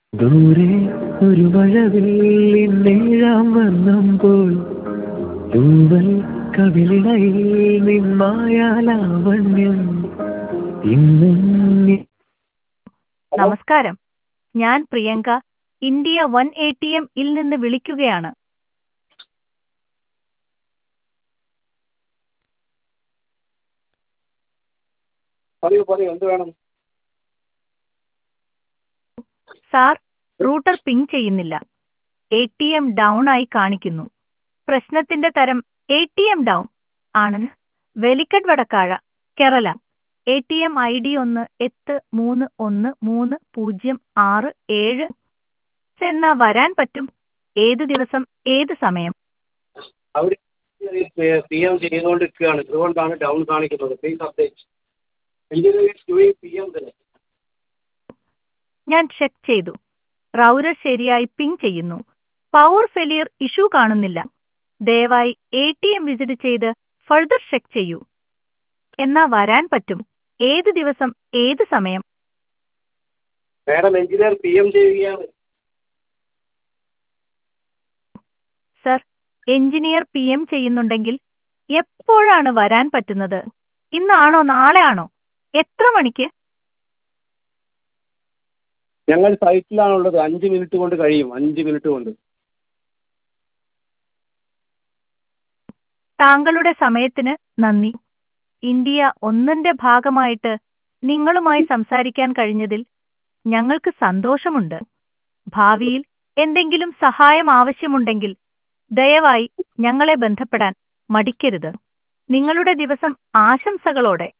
ദൂരെ ഒരു മഴവില്ലിൻ നീഴാം വന്നപ്പോൾ തൂവൽ കവിളിണയിൽ നിന്മായാലാവണ്യം ഇന്നും നി- നമസ്കാരം ഞാൻ Priyanka India one A T M ഇൽ നിന്ന് വിളിക്കുകയാണ് പറയൂ പറയൂ എന്ത് വേണം സാർ റൂട്ടർ പിങ് ചെയ്യുന്നില്ല എ ടി എം ഡൗൺ ആയി കാണിക്കുന്നു പ്രശ്നത്തിന്റെ തരം എ ടി എം ഡൗൺ ആണ് വെലിക്കഡ് വടക്കാഴ Kerala A T M I D ഒന്ന് എട്ട് മൂന്ന് ഒന്ന് മൂന്ന് പൂജ്യം ആറ് ഏഴ് എന്നാ വരാൻ പറ്റും ഏത് ദിവസം ഏത് സമയം അവർ പി എം ചെയ്തുകൊണ്ടിരിക്കുകയാണ് അതുകൊണ്ടാണ് ഡൗൺ കാണിക്കുന്നത് please update doing P M തന്നെ ഞാൻ ചെക്ക് ചെയ്തു റൗരർ ശരിയായി പിങ് ചെയ്യുന്നു പവർ ഫെലിയർ ഇഷ്യൂ കാണുന്നില്ല ദയവായി എ ടി എം വിസിറ്റ് ചെയ്ത് ഫർദർ ചെക്ക് ചെയ്യൂ എന്നാ വരാൻ പറ്റും ഏത് ദിവസം ഏത് സമയം മാഡം എഞ്ചിനീയർ പി എം ചെയ്യുകയാണ് സർ എഞ്ചിനീയർ പി എം ചെയ്യുന്നുണ്ടെങ്കിൽ എപ്പോഴാണ് വരാൻ പറ്റുന്നത് ഇന്നാണോ നാളെ ആണോ എത്ര മണിക്ക് ഞങ്ങൾ സൈറ്റിലാണുള്ളത് അഞ്ച് മിനിറ്റ് കൊണ്ട് കഴിയും അഞ്ച് മിനിറ്റ് കൊണ്ട് താങ്കളുടെ സമയത്തിന് നന്ദി ഇന്ത്യ ഒന്നിന്റെ ഭാഗമായിട്ട് നിങ്ങളുമായി സംസാരിക്കാൻ കഴിഞ്ഞതിൽ ഞങ്ങൾക്ക് സന്തോഷമുണ്ട് ഭാവിയിൽ എന്തെങ്കിലും സഹായം ആവശ്യമുണ്ടെങ്കിൽ ദയവായി ഞങ്ങളെ ബന്ധപ്പെടാൻ മടിക്കരുത് നിങ്ങളുടെ ദിവസം ആശംസകളോടെ